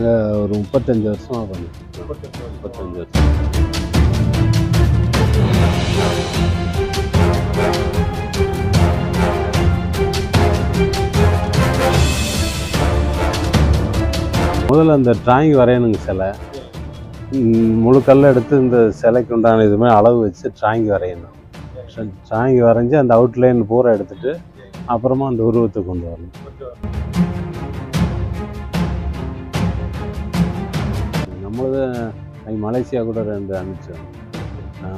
நாங்கள் ஒரு முப்பத்தஞ்சு வருஷமாக பண்ணிட்டு முப்பத்தஞ்சு வருஷம் முதல்ல அந்த டிராயிங் வரையணுங்க சிலை ம், முழு கல்லை எடுத்து இந்த சிலைக்கு உண்டான இது மாதிரி அளவு வச்சு டிராயிங் வரையணும் டிராயிங் வரைஞ்சி அந்த அவுட்லைன் பூரா எடுத்துட்டு அப்புறமா அந்த உருவத்தை கொண்டு வரணும் நம்மளது அங்க மலேசியா கூட ரெண்டு அனுப்பிச்சோம் ஆ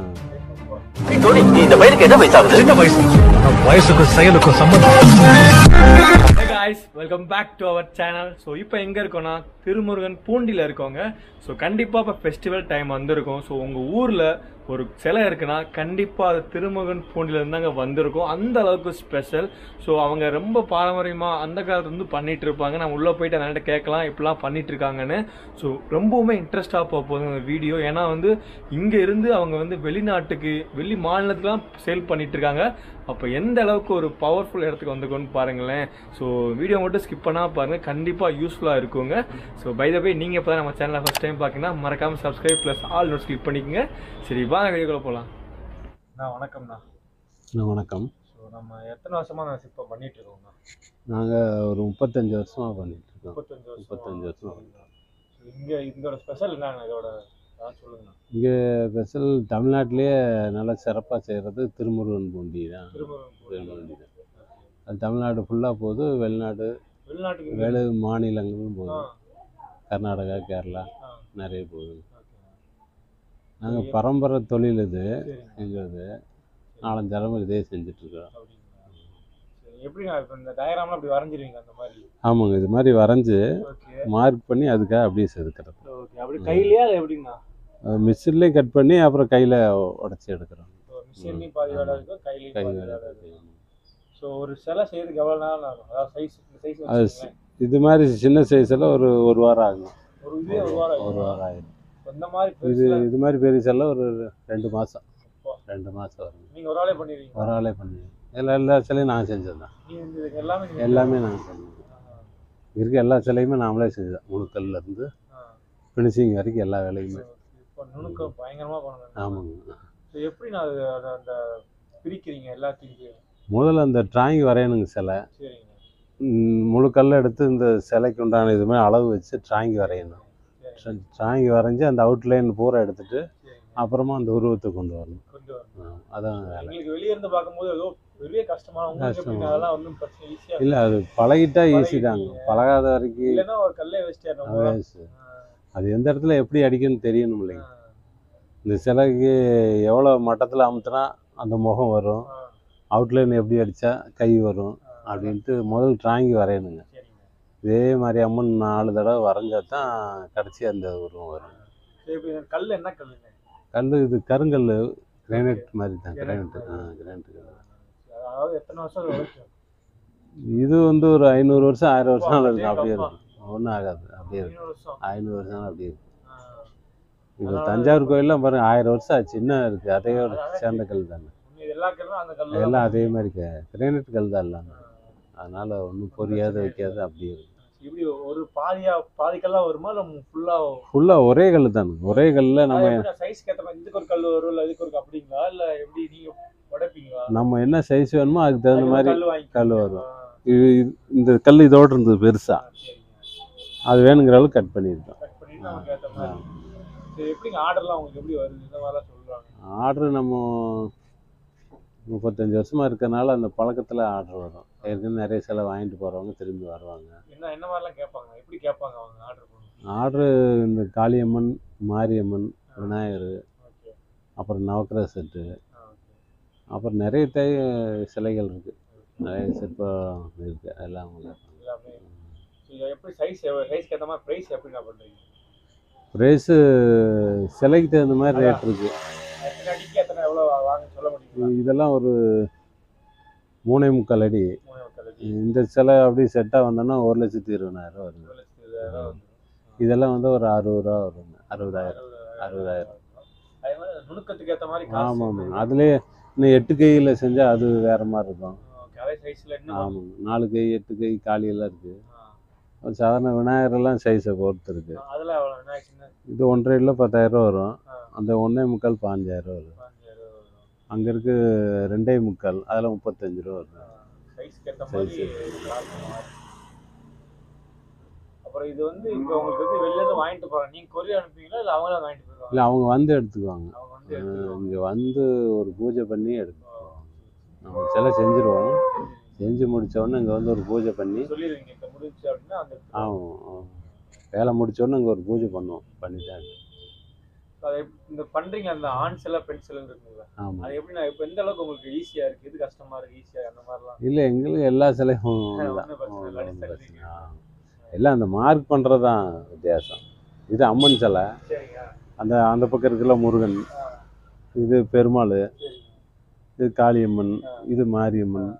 டோனி நீ இந்த பையனுக்கு என்ன வயசாகுது சின்ன வயசு வயசுக்கும் செயலுக்கும் சம்பந்தம் Hey guys welcome back to our channel so இப்போ எங்கே இருக்கோம்னா திருமுருகன் பூண்டியில் இருக்கோங்க ஸோ கண்டிப்பாக இப்போ ஃபெஸ்டிவல் டைம் வந்திருக்கும் ஸோ உங்கள் ஊரில் ஒரு சிலை இருக்குன்னா கண்டிப்பாக அது திருமுருகன் பூண்டியில் இருந்தாங்க வந்திருக்கும் அந்த அளவுக்கு ஸ்பெஷல் ஸோ அவங்க ரொம்ப பாரம்பரியமாக அந்த காலத்துல இருந்து பண்ணிட்டு இருப்பாங்க நம்ம உள்ளே போயிட்டு அதனால கேட்கலாம் இப்படிலாம் பண்ணிட்டு இருக்காங்கன்னு ஸோ ரொம்பவுமே இன்ட்ரெஸ்டாக போக போகுது அந்த வீடியோ ஏன்னா வந்து இங்கே இருந்து அவங்க வந்து வெளிநாட்டுக்கு வெளி மாநிலத்துக்குலாம் சேல் பண்ணிட்டு இருக்காங்க அப்போ எந்த அளவுக்கு ஒரு பவர்ஃபுல் இடத்துக்கு வந்துருக்கோன்னு பாருங்களேன் ஸோ வீடியோ மட்டும் ஸ்கிப் பண்ணால் பாருங்கள் கண்டிப்பாக யூஸ்ஃபுல்லாக இருக்குங்க ஸோ பை த பை நீங்கள் இப்போ தான் நம்ம சேனலை ஃபஸ்ட் டைம் பார்க்கணும் மறக்காமல் subscribe plus all notes click பண்ணிக்கோங்க சரி வாங்க வீடியோக்குள்ள போகலாம் அண்ணா வணக்கம்ண்ணா அண்ணா, வணக்கம் ஸோ நம்ம எத்தனை வருஷமா நான் இப்போ பண்ணிட்டு இருக்கோம்ண்ணா நாங்கள் ஒரு முப்பத்தஞ்சு வருஷமாக பண்ணிட்டு இருக்கோம் முப்பத்தஞ்சு வருஷம் முப்பத்தஞ்சு வருஷம். இங்கே இதோட ஸ்பெஷல் என்னண்ணா இதோட அதான் சொல்லுங்கண்ணா இங்கே ஸ்பெஷல் தமிழ்நாட்டிலேயே நல்லா சிறப்பாக செய்கிறது திருமுருகன் பூண்டி தான் திருமுருகன் திருமுருகன் கோயில். பூண்டி தான் அது தமிழ்நாடு ஃபுல்லாக போகுது வெளிநாடு வெளிநாட்டுக்கு இங்க- வெளி மாநிலங்களும் ஆ, போகுது கர்நாடகா கேரளா ஆ, நிறைய போகுது ஓகேண்ணா. நாங்கள் பரம்பரை தொழில் இது சரிண்ணா. எங்களுது நாலஞ்சு தலைமுறை இதே செஞ்சிட்ருக்கோம் அப்படிங்களா சரி எப்படிண்ணா இப்போ இந்த டயக்ராம்லாம் அப்படி வரைஞ்சிருவீங்க அந்த மாதிரி ஆமாங்க இது மாதிரி வரைஞ்சி ஓகே மார்க் பண்ணி அதுக்காக அப்படியே செதுக்கிறது ஓகே அப்படி கையிலேயே அது எப்படிங்கண்ணா மிஷின்லேயும் கட் பண்ணி அப்புறம் கையில் உடச்சி எடுக்கிறோம் மிஷின்லையும் பாதி வேலை இருக்கும் கையிலையும் கை பாதி வேலை வேலை இருக்கும் ஸோ ஒரு சிலை செய்யறதுக்கு எவ்வளோ நேரம் ஆகும் அதாவது சைஸ் இந்த சைஸ் அது வச்சுக்கோங்களேன் இது மாதிரி சின்ன சைஸில் ஒரு ஒரு வாரம் ஆகும் ஒரு இதே ஒரு வாரம் ஒரு ஆகும் வாரம் ஆகிடும் இந்த மாதிரி இது பெருசுல இது மாதிரி பெரிய செல்ல ஒரு ரெண்டு மாதம் ரெண்டு மாதம் வரும் நீங்கள் ஒரு ஆளே பண்ணிடுவீங்க ஒரு ஆளே பண்ணி எல்லா எல்லா சிலையும் நான் செஞ்சது தான் நீங்க இந்த இதுக்கு எல்லாமே நீங்க- எல்லாமே நான் செஞ்சது இருக்க எல்லா சிலையுமே நாமளே செஞ்சோம் முழுக்கல்ல இருந்து ஆ. ஃபினிஷிங் வரைக்கும் எல்லா வேலையுமே இப்போ நுணுக்கம் பயங்கரமா பண்ணணும் ஆமாங்க ஸோ எப்படி நான் அது அதை அந்த பிரிக்கிறீங்க எல்லாத்தையும் முதல்ல அந்த டிராயிங் வரையணுங்க சிலை சரிங்க ம், முழு கல்லை எடுத்து இந்த சிலைக்கு உண்டான இது மாதிரி அளவு வச்சு டிராயிங் வரையணும் சரி டிராயிங் வரைஞ்சி அந்த அவுட்லைன் பூரா எடுத்துட்டு சரிங்க அப்புறமா அந்த உருவத்தை கொண்டு வரணும் கொண்டு வரணும் ஆ, அதான் வேலை எங்களுக்கு வெளியே இருந்து பார்க்கும்போது ஏதோ பெரிய கஷ்டமான உங்களுக்கு கஷ்டம். எப்படி அதெல்லாம் ஒன்றும் பிரச்சனை ஈஸியா இல்லை அது பழகிட்டா ஈஸி தாங்க பழகாத வரைக்கும் இல்லைன்னா ஒரு கல்லே வச்சுட்டே நம்ம அது அது எந்த இடத்துல எப்படி அடிக்கணும்னு தெரியணும் இல்லைங்க இந்த சிலைக்கு எவ்வளோ மட்டத்தில் அமுத்துனா அந்த முகம் வரும் அவுட்லைன் எப்படி அடித்தா கை வரும் அப்படின்ட்டு முதல் டிராயிங் வரையணுங்க சரிங்க இதே மாதிரி அம்மன் நாலு தடவை வரைஞ்சா தான் கடைசி அந்த உருவம் வரும் சரி இப்போ இந்த கல் என்ன கல்லுங்க கல் இது கருங்கல் கிரானைட் மாதிரி தான் கிரானைட் ஆ கிரானைட் அதாவது எத்தனை வருஷம் அது வரைக்கும் இது வந்து ஒரு ஐநூறு வருஷம் ஆயிரம் வருஷம் அப்பா, இருக்கும் அப்படியே அப்பா. இருக்கும் ஒன்றும் ஆகாது அப்படியே இருக்கும் ஐநூறு வருஷம் ஐநூறு வருஷம் அப்படியே இருக்கும் ஆ. இப்போ அதனால- தஞ்சாவூர் கோயிலெலாம் பாருங்க ஆயிரம் வருஷம் ஆச்சு இன்னும் இருக்குது அதையோட அதான் சேர்ந்த கல் தானே இன்னும் எல்லா கல்லும் அந்த கல்லு எல்லாம் அதே மாதிரி கிரானைட் கல் தான் எல்லாமே அதனால ஒன்றும் பொரியாது வைக்காது அப்படியே இருக்கும் இப்படி ஒரு பாதியா பாதி கல்லா வருமா இல்லை ஃபுல்லா ஃபுல்லாக ஒரே கல் தானே ஒரே கல்லில் நம்ம சைஸ்க்கு ஏற்ற மாதிரி இதுக்கு ஒரு கல் வரும் இல்லை இதுக்கு ஒரு அப்படிங்களா இல்லை எப்படி நீங்க உடைப்பீங்களா நம்ம என்ன சைஸ் வேணுமோ அதுக்கு தகுந்த அதுக்கு மாதிரி கல் வாங்கி கல் வரும் இது இது- இந்த கல் இதோடு இருந்தது பெருசாக அது வேணுங்கிற அளவுக்கு கட் பண்ணியிருக்கோம் கட் பண்ணிட்டு நமக்கு ஏற்ற மாதிரி சரி எப்படிங்க ஆர்டர்லாம் உங்களுக்கு எப்படி வருது இந்த மாதிரிலாம் சொல்றாங்க ஆர்டர் நம்ம முப்பத்தஞ்சு வருஷமாக இருக்கறனால அந்த பழக்கத்தில் ஆர்டர் வரும் ஏற்கனவே நிறைய சிலை வாங்கிட்டு போகிறவங்க திரும்பி வருவாங்க என்ன என்ன மாதிரிலாம் கேட்பாங்க எப்படி கேட்பாங்க அவங்க ஆர்டர் பண்ணுவாங்க ஆர்டரு இந்த காளியம்மன் மாரியம்மன் விநாயகர் ஓகே அப்புறம் நவக்கிரக செட்டு ஆ ஓகே அப்புறம் நிறைய தை சிலைகள் இருக்குது நிறைய சிற்பம் இருக்குது எல்லாம் அவங்க கேட்பாங்க. எல்லாமே இது எப்படி சைஸ் சைஸ்க்கு ஏற்ற மாதிரி ப்ரைஸ் எப்படி நான் பண்றீங்க ப்ரைஸு சிலைக்கு தகுந்த மாதிரி ரேட் இருக்குது எத்தனை அடிக்கு எத்தனை எவ்வளோ வாங்க சொல்ல முடியுங்களா இதெல்லாம் ஒரு மூணே முக்கால் அடி மூணு மக்கள் அடி இந்த சிலை அப்படி செட்டாக வந்தோன்னா ஒரு லட்சத்தி இருபதாயிரம் வருது ஒரு லட்சத்து இருபதாயிரம் வந்து இதெல்லாம் வந்து ஒரு அறுபது ரூபா வருங்க அறுபதாயிரம் அறுபதாயிரம் அதே மாதிரி நுணுக்கத்துக்கு ஏற்ற மாதிரி காசு ஆமாம் ஆமாம் அதுலேயே இன்னும் எட்டு கையில் செஞ்சால் அது வேறு மாதிரி இருக்கும் ஓகே அதே சைஸ்ல இன்னும் ஆமாங்க நாலு கை எட்டு கை காலியெல்லாம் இருக்குது ஆ. சாதாரண விநாயகரெல்லாம் சைஸை பொறுத்து இருக்கு அதுல எவ்வளோ என்ன சின்ன இது ஒன்றரை கிலோ பத்தாயிரரூவா வரும் ஆ. அந்த ஒன்றே முக்கால் பாஞ்சாயிரம் வரும் பாஞ்சாயிரம் வரும். அங்கே இருக்கு ரெண்டே முக்கால் அதில் முப்பத்தஞ்சு ரூபா வரும் சைஸ்க்கு ஏற்ற மாதிரி cloth மாறும். அப்புறம் இது வந்து இப்போ உங்களுக்கு வந்து வெளில இருந்து வாங்கிட்டு போறாங்க நீங்க கொரியர் அனுப்புவீங்களா இல்ல அவங்களே வாங்கிட்டு போயிருவாங்க இல்லை அவங்க வந்து எடுத்துக்குவாங்க அவங்க வந்து எடுத்துக்குவாங்க. இங்கே வந்து ஒரு பூஜை பண்ணி எடுத்துக்குவாங்க நம்ம சிலை செஞ்சுருவோம் செஞ்சு முடிச்ச உடனே இங்கே வந்து ஒரு பூஜை பண்ணி சொல்லிடுவீங்க இப்போ முடிஞ்சுச்சு அப்படின்னா அந்த ஆமாம் ஆமாம். வேலை முடிச்ச உடனே இங்கே ஒரு பூஜை பண்ணுவோம் பண்ணிட்டாங்க அதை எப்- இந்த பண்றீங்க அந்த ஆண் சிலை பெண் சிலை இருக்குங்களா ஆமாம் அது எப்படி நான் இப்போ எந்த அளவுக்கு உங்களுக்கு ஈஸியா இருக்கு எது கஷ்டமா இருக்கு ஈஸியா அந்த மாதிரிலாம் இல்லை எங்களுக்கு எல்லா சிலையும் ஒண்ணுதான். ஒண்ணும் பிரச்சனை இல்லை, ஒண்ணும் அடிச்சு பிரச்சனை இல்லை. ஆ. எல்லாம் அந்த மார்க் பண்ணுறது தான் வித்தியாசம் இது அம்மன் சிலை சரிங்க அந்த அந்த பக்கம் இருக்குல்ல முருகன் ஆ, இது பெருமாள் சரிங்க இது காளியம்மன் இது மாரியம்மன்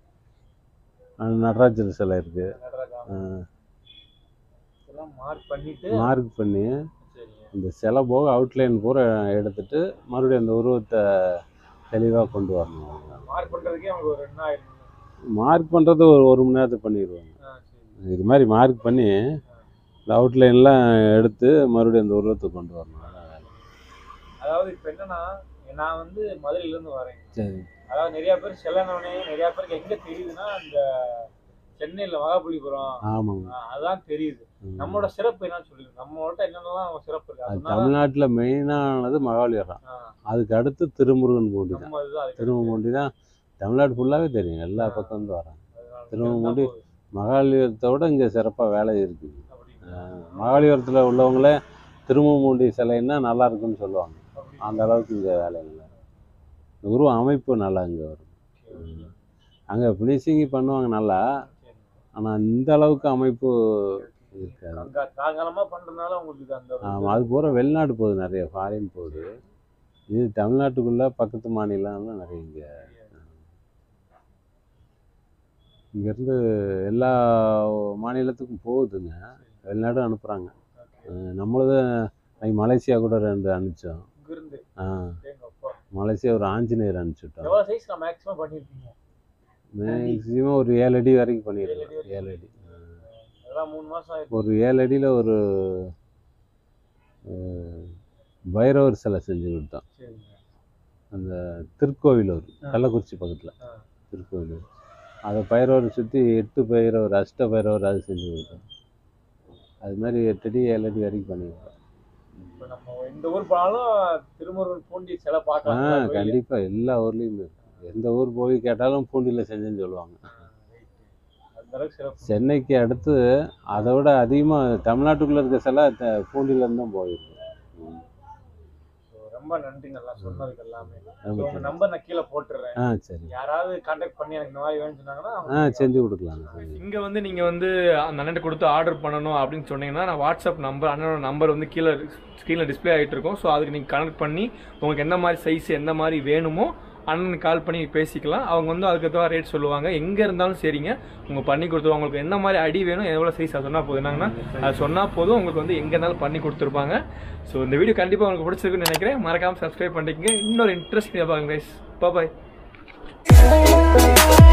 ஆ, நடராஜர் சிலை இருக்கு நடராஜா இதெல்லாம் மார்க் பண்ணிட்டு மார்க் பண்ணி சரிங்க இந்த சிலை போக அவுட்லைன் பூரா எடுத்துட்டு மறுபடியும் அந்த உருவத்தை தெளிவாக கொண்டு வரணும் மார்க் பண்றதுக்கே அவங்க ஒரு ரெண்டு ஆயிரம் மார்க் பண்ணுறது ஒரு ஒரு மணி நேரத்துக்கு பண்ணிடுவாங்க ஆ சரி இது மாதிரி மார்க் பண்ணி இந்த அவுட்லைன்லாம் எடுத்து மறுபடியும் அந்த உருவத்தை கொண்டு வரணும் அதான் வேலை. அதாவது இப்போ என்னன்னா நான் வந்து மதுரையில இருந்து வரேன் சரி அதாவது நிறைய பேர் செல்லனவனே நிறைய பேருக்கு எங்க தெரியுதுன்னா இந்த சென்னையில மகாபலிபுரம் ஆமாங்க ஆ, அதான் தெரியுது ம். நம்மளோட சிறப்பு என்னன்னு சொல்லுங்க நம்மளோட என்னென்னலாம் சிறப்பு இருக்கு அது அதனால தமிழ்நாட்டில் மெயினானது மகாபலிபுரம் ஆ, அதுக்கு அடுத்து திருமுருகன் பூண்டி தான் நம்ம இதுதான் அதுக்கு திருமுருகன் தான் தமிழ்நாடு ஃபுல்லாகவே தெரியும் எல்லா பக்கம் இருந்து வராங்க அதனால திருவண்ணாமலை போகுது. மகாபலிபுரத்தை விட இங்கே சிறப்பாக வேலை இருக்குது அப்படி மகாபலிபுரத்தில் உள்ளவங்களே திருமுமுண்டி சிலைன்னா நல்லா இருக்குன்னு சொல்லுவாங்க அப்படி. அந்த அளவுக்கு இங்கே வேலை இல்லை இந்த உருவ அமைப்பு நல்லா இங்கே வரும் அங்கே ஃபினிஷிங் பண்ணுவாங்க நல்லா ஆனால் இந்த அளவுக்கு அமைப்பு இருக்காது அங்க காலகாலமா பண்றதுனால உங்களுக்கு இது அந்த ஒரு ஆமாம் அது பூரா வெளிநாடு போகுது நிறைய ஃபாரின் போகுது இது தமிழ்நாட்டுக்குள்ளே பக்கத்து மாநிலம்லாம் நிறைய இங்கே இங்கேருந்து எல்லா மாநிலத்துக்கும் போகுதுங்க வெளிநாடும் அனுப்புகிறாங்க நம்மளது அன்னைக்கு மலேசியா கூட ரெண்டு அனுப்பிச்சோம் இங்க இருந்து ஆ எங்க அப்பா மலேசியா ஒரு ஆஞ்சநேயர் அனுப்பிச்சுட்டோம் எவ்வளவு சைஸ் நான் மேக்ஸிமம் பண்ணிருக்கீங்க மேக்ஸிமம் ஒரு ஏழு அடி வரைக்கும் பண்ணியிருக்கோம் ஏழு அடி ஆ. அதெல்லாம் மூணு மாசம் ஆயிருக்கு ஒரு ஏழு அடியில் ஒரு அஹ், பைரவர் சிலை செஞ்சு கொடுத்தோம் சரிங்க அந்த திருக்கோவிலூர் கள்ளக்குறிச்சி பக்கத்தில் ஆ. திருக்கோவிலூர் அதை பைரவர் சுற்றி எட்டு பைரவர் அஷ்ட பைரவர் அது செஞ்சு கொடுத்தோம் அது மாதிரி எட்டு அடி ஏழு அடி வரைக்கும் பண்ணியிருக்கோம் இப்போ நம்ம எந்த ஊர் போனாலும் திருமுருகன் பூண்டி சிலை ஆ பார்க்கலாம் கோயில்ல. கண்டிப்பாக எல்லா ஊர்லேயுமே இருக்கு எந்த ஊர் போய் கேட்டாலும் பூண்டியில் செஞ்சேன்னு சொல்லுவாங்க அந்த அளவுக்கு சிறப்பு சென்னைக்கு அடுத்து அதை விட அதிகமாக தமிழ்நாட்டுக்குள்ளே இருக்க சிலை த- பூண்டியிலேருந்து தான் போயிருக்கு ம். So, ரொம்ப நன்றி நல்லா சொன்னதுக்கு எல்லாமே So, ரொம்ப உங்க நம்பர் நான் கீழே போட்டுறேன் ஆ சரி யாராவது கான்டாக்ட் பண்ணி எனக்கு இந்த மாதிரி வேணும்னு சொன்னாங்கன்னா ஆ செஞ்சு கொடுக்கலாங்க செஞ்சு இங்க வந்து நீங்க வந்து அந்த அண்ணன் கொடுத்து ஆர்டர் பண்ணணும் அப்படின்னு சொன்னீங்கன்னா நான் வாட்ஸ்அப் நம்பர் அண்ணனோட நம்பர் வந்து கீழே ஸ்க்ரீனில் டிஸ்ப்ளே ஆகிட்டு இருக்கும் ஸோ அதுக்கு நீங்கள் கனெக்ட் பண்ணி உங்களுக்கு என்ன மாதிரி சைஸ் எந்த மாதிரி வேணுமோ அண்ணனுக்கு கால் பண்ணி பேசிக்கலாம் அவங்க வந்து அதுக்கு ரேட் சொல்லுவாங்க எங்கே இருந்தாலும் சரிங்க உங்க பண்ணி கொடுத்துருவாங்க உங்களுக்கு என்ன மாதிரி அடி வேணும் எவ்வளோ சைஸ் அது சொன்னால் போதும் என்னங்கன்னா அது சொன்னால் போதும் உங்களுக்கு வந்து எங்கே இருந்தாலும் பண்ணி கொடுத்துருப்பாங்க ஸோ இந்த வீடியோ கண்டிப்பாக உங்களுக்கு பிடிச்சிருக்குன்னு நினைக்கிறேன் மறக்காமல் சப்ஸ்கிரைப் பண்ணிக்கங்க இன்னொரு இன்ட்ரெஸ்டிங் பாருங்க கைஸ் பாய்